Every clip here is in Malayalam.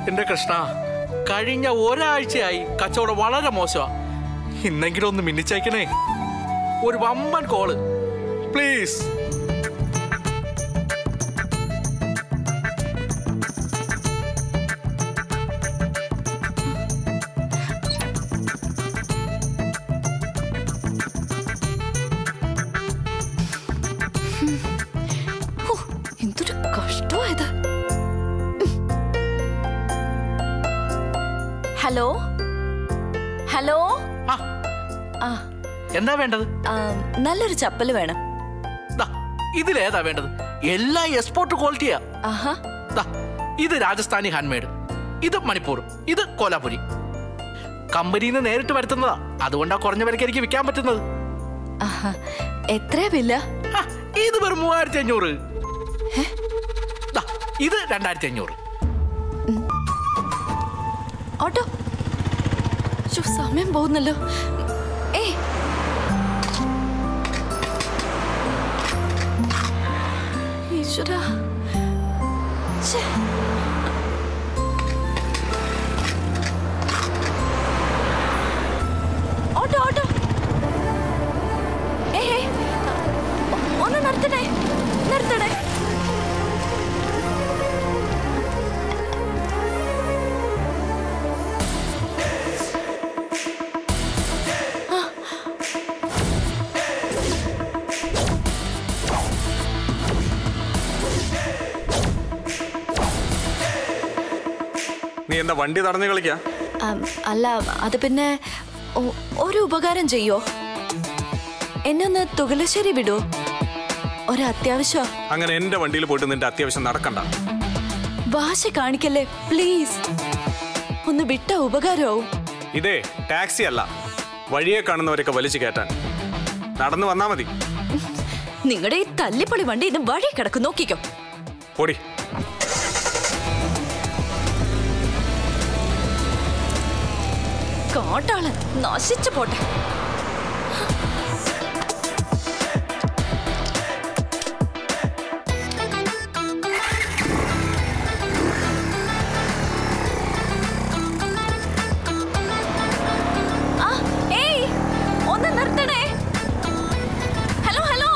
എന്റെ കൃഷ്ണ കഴിഞ്ഞ ഒരാഴ്ചയായി കച്ചവടം വളരെ മോശമാ ഇന്നെങ്കിലും ഒന്ന് മിന്നിച്ചേക്കണേ ഒരു വമ്പൻ കോള് പ്ലീസ് ഹോ, എന്തൊരു കഷ്ടമായത് ഹലോ ഹലോ ആ ആ എന്താ വേണ്ടത് ആ, നല്ലൊരു ചപ്പല് വേണം ദാ, ഇതിലേതാ വേണ്ടത് എല്ലാ എക്സ്പോർട്ട് ക്വാളിറ്റിയാ ആഹാ ദാ, ഇത് രാജസ്ഥാനി ഹാൻഡ്മെയ്ഡ് ഇത് മണിപ്പൂർ ഇത് കോലാപുരി കമ്പനിയിൽ നിന്ന് നേരിട്ട് വരുത്തുന്നതാ അതുകൊണ്ടാ കുറഞ്ഞ വിലയ്ക്ക് എനിക്ക് വിൽക്കാൻ പറ്റുന്നത് ആഹാ എത്രയാ ബില്ല ആ, ഇത് വെറും മൂവായിരത്തി അഞ്ഞൂറ് ദാ, ഇത് രണ്ടായിരത്തി അഞ്ഞൂറ് ഓട്ടോ ശ്ശോ, സമയം പോകുന്നല്ലോ ഏയ് ഈശ്വരാ ഛേ. ഓട്ടോ ഓട്ടോ ഏയ് ഏയ്. ഒ- ഒന്ന് നിർത്തണേ നിർത്തണേ നീ എന്താ വണ്ടി തടഞ്ഞു കളിക്കാ ആം, അല്ല അത് പിന്നെ ഒ- ഒരു ഉപകാരം ചെയ്യോ എന്നെ ഒന്ന് തുകലശ്ശേരി വിടൂ ഒരു അത്യാവശ്യം അങ്ങനെ എന്റെ വണ്ടിയിൽ പോയിട്ട് നിന്റെ അത്യാവശ്യം നടക്കണ്ട വാശി കാണിക്കല്ലേ പ്ലീസ് ഒന്ന് വിട്ട ഉപകാരമാവും ഇതേ ടാക്സി അല്ല വഴിയെ കാണുന്നവരൊക്കെ വലിച്ചു കയറ്റാൻ നടന്നു വന്നാ മതി നിങ്ങളുടെ ഈ തല്ലിപ്പൊളി വണ്ടി ഇത് വഴി കിടക്കും നോക്കിക്കോ പൊടി കാട്ടാളൻ നശിച്ചു പോട്ടെ ആ, ഏയ്, ഒന്ന് നിർത്തണേ ഹലോ ഹലോ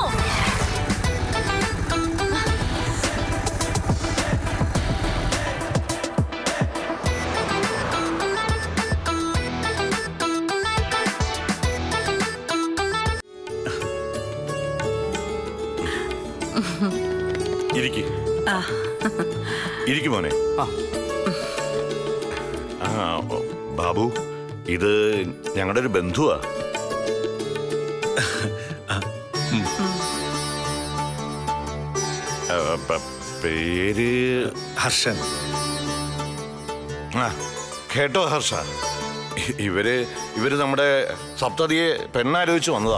ഇരിക്ക് ഇരിക്ക് മോനെ ആ. ആ ഓ, ബാബു ഇത് ഞങ്ങളുടെ ഒരു ബന്ധുവാ ആ, പ- പേര് ഹർഷൻ ആ കേട്ടോ ഹർഷ ഇ- ഇവര് ഇവര് നമ്മുടെ സപ്തതിയെ പെണ്ണാലോചിച്ച് വന്നതാ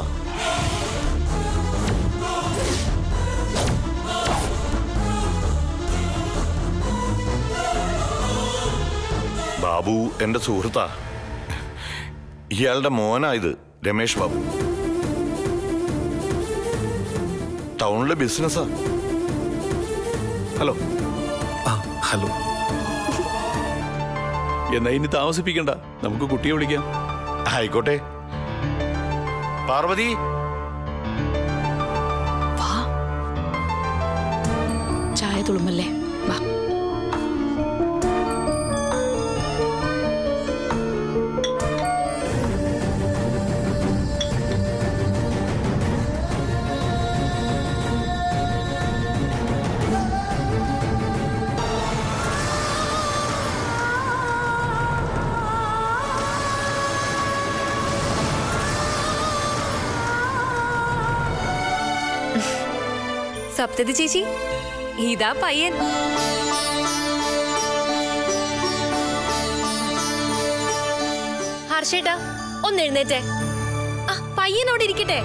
ബാബു എന്റെ സുഹൃത്താ ഇയാളുടെ മോനാ ഇത് രമേഷ് ബാബു ടൗണിലെ ബിസിനസ്സാ ഹലോ ആ ഹലോ എന്നാ ഇനി താമസിപ്പിക്കണ്ട നമുക്ക് കുട്ടിയെ വിളിക്കാം ആയിക്കോട്ടെ പാർവതി വാ ചായ തുളുമല്ലേ വാ സപ്തതി ചേച്ചി ഇതാ പയ്യൻ ഹർഷേട്ടാ ഒന്ന് എഴുന്നേറ്റേ ആ പയ്യൻ അവിടെ ഇരിക്കട്ടെ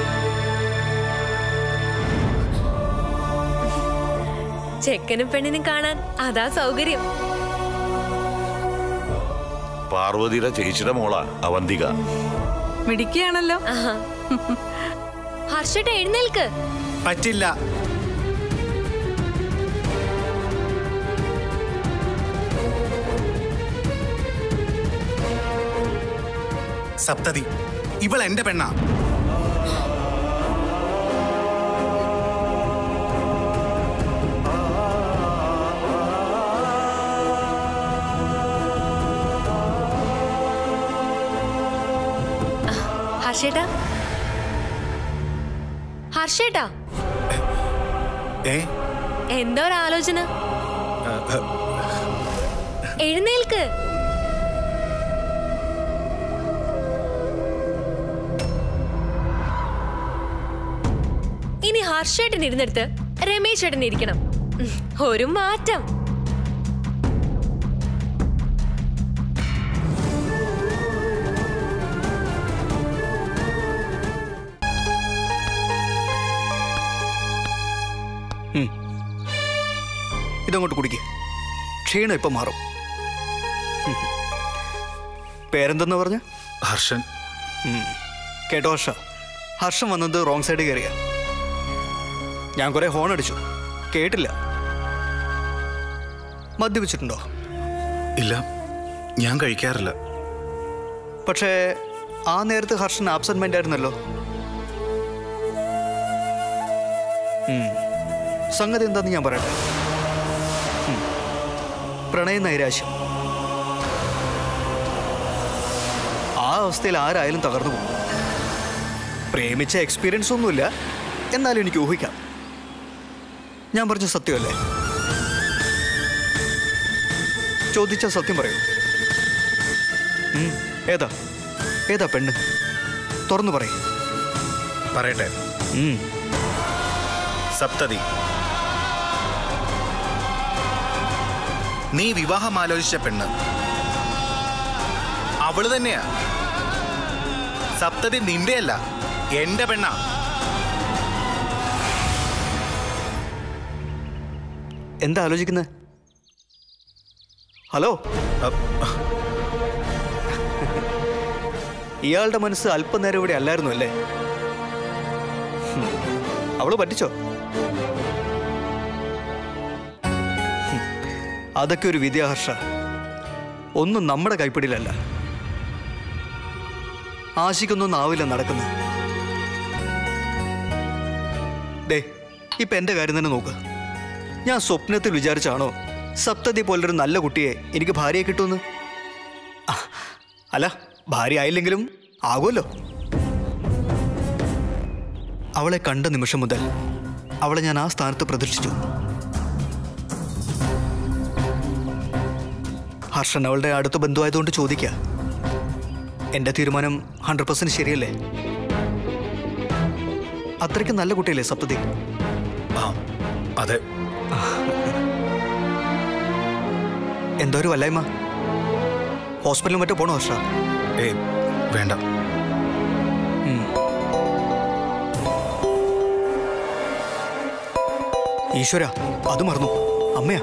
ചെക്കനും പെണ്ണിനും കാണാൻ അതാ സൗകര്യം പാർവതിയുടെ ചേച്ചിയുടെ മോളാ അവന്തിക മിടിക്കുകയാണല്ലോ ആഹാ. ഹർഷേട്ടാ എഴുന്നേൽക്ക് പറ്റില്ല സപ്തതി ഇവൾ എന്റെ പെണ്ണാ ഹർഷേട്ടാ ഹർഷേട്ടാ ഏ എന്താ ഒരു ആലോചന എഴുന്നേൽക്ക് ഇനി ഹർഷേട്ടൻ ഇരുന്നെടുത്ത് രമേശ് ചേട്ടൻ ഇരിക്കണം ഉം, ഒരു മാറ്റം ഇതങ്ങോട്ട് കുടിക്ക് ക്ഷീണം ഇപ്പം മാറും പേരെന്തെന്ന് പറഞ്ഞ ഹർഷൻ കേട്ടോ ഹർഷ ഹർഷം വന്നത് റോങ് സൈഡ് കയറിയ ഞാൻ കുറെ ഹോൺ അടിച്ചു കേട്ടില്ല മദ്യപിച്ചിട്ടുണ്ടോ ഇല്ല ഞാൻ കഴിക്കാറില്ല പക്ഷേ ആ നേരത്ത് ഹർഷൻ ആബ്സെന്റ് മൈൻഡ് ആയിരുന്നല്ലോ ഉം. സംഗതി എന്താന്ന് ഞാൻ പറയട്ടെ ഉം. പ്രണയ നൈരാശ്യം ആ അവസ്ഥയിൽ ആരായാലും തകർന്നു പോകും പ്രേമിച്ച എക്സ്പീരിയൻസ് ഒന്നുമില്ല എന്നാലും എനിക്ക് ഊഹിക്കാം ഞാൻ പറഞ്ഞ സത്യമല്ലേ ചോദിച്ച സത്യം പറയൂ ഉം. ഏതാ ഏതാ പെണ്ണ് തുറന്നു പറയും പറയട്ടെ സപ്തതി നീ വിവാഹം ആലോചിച്ച പെണ്ണ് അവള് തന്നെയാ സപ്തതി നിന്റെയല്ല എന്റെ പെണ്ണാ എന്താ ആലോചിക്കുന്നത് ഹലോ ഇയാളുടെ മനസ്സ് അല്പനേരം ഇവിടെ അല്ലായിരുന്നു അല്ലേ ഹും. അവള് പറ്റിച്ചോ ഹും. അതൊക്കെ ഒരു വിദ്യാഹർഷ ഒന്നും നമ്മുടെ കൈപ്പിടിയിലല്ല ആശിക്കൊന്നും ആവില്ല നടക്കുന്നത് ദേ ഇപ്പൊ എന്റെ കാര്യം തന്നെ നോക്ക് ഞാൻ സ്വപ്നത്തിൽ വിചാരിച്ചാണോ സപ്തതി പോലൊരു നല്ല കുട്ടിയെ എനിക്ക് ഭാര്യയെ കിട്ടുമെന്ന് ആ, അല്ല ഭാര്യ ആയില്ലെങ്കിലും ആകുമല്ലോ അവളെ കണ്ട നിമിഷം മുതൽ അവളെ ഞാൻ ആ സ്ഥാനത്ത് പ്രതീക്ഷിച്ചു ഹർഷൻ അവളുടെ അടുത്ത ബന്ധുവായതുകൊണ്ട് ചോദിക്കുക എന്റെ തീരുമാനം ഹൺഡ്രഡ് പെർസെന്റ് ശരിയല്ലേ അത്രയ്ക്ക് നല്ല കുട്ടിയല്ലേ സപ്തതി ആ അതെ എന്തോ ഒരു വല്ലായ്മ ഹോസ്പിറ്റലിൽ മറ്റോ പോണോ ഹർഷ ഏ വേണ്ട ഈശ്വര അത് മറന്നു അമ്മയാ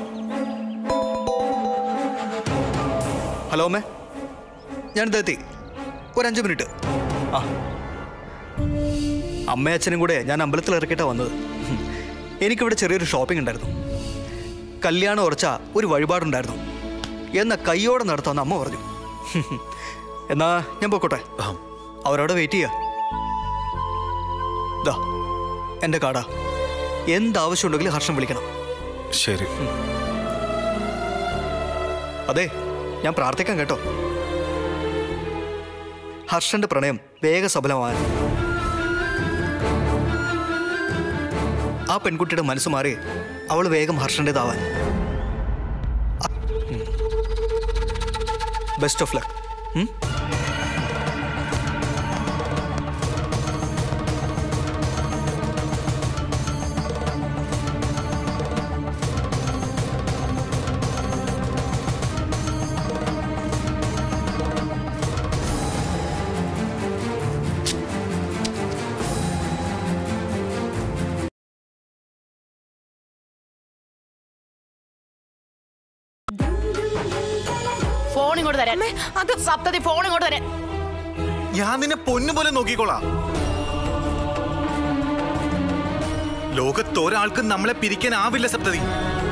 ഹലോ അമ്മേ ഞാനിത് എത്തി ഒരു അഞ്ച് മിനിറ്റ് ആ അമ്മയും അച്ഛനും കൂടെ ഞാൻ അമ്പലത്തിൽ ഇറക്കിയിട്ടാ വന്നത് ഹും. എനിക്കിവിടെ ചെറിയൊരു ഷോപ്പിംഗ് ഉണ്ടായിരുന്നു കല്യാണം ഉറച്ച ഒരു വഴിപാടുണ്ടായിരുന്നു എന്ന കയ്യോടെ നടത്താമെന്ന് അമ്മ പറഞ്ഞു ഹും, ഹും. എന്നാ ഞാൻ പോയിക്കോട്ടെ ആ, അവരവിടെ വെയിറ്റ് ചെയ്യാ ദാ എൻ്റെ കാടാ എന്താവശ്യമുണ്ടെങ്കിലും ഹർഷം വിളിക്കണം ശരി അതെ ഞാൻ പ്രാർത്ഥിക്കാം കേട്ടോ ഹർഷന്റെ പ്രണയം വേഗസഫലമാവാൻ ആ പെൺകുട്ടിയുടെ മനസ്സ് മാറി അവൾ വേഗം ഹർഷൻ്റെതാവാൻ ബെസ്റ്റ് ഓഫ് ലക്ക് ഫോൺ ഇങ്ങോട്ട് തരാൻ അത് സപ്തതി ഫോൺ ഇങ്ങോട്ട് തരാൻ ഞാൻ നിന്നെ പൊന്നുപോലെ നോക്കിക്കോളാം ലോകത്തൊരാൾക്കും നമ്മളെ പിരിക്കാനാവില്ല സപ്തതി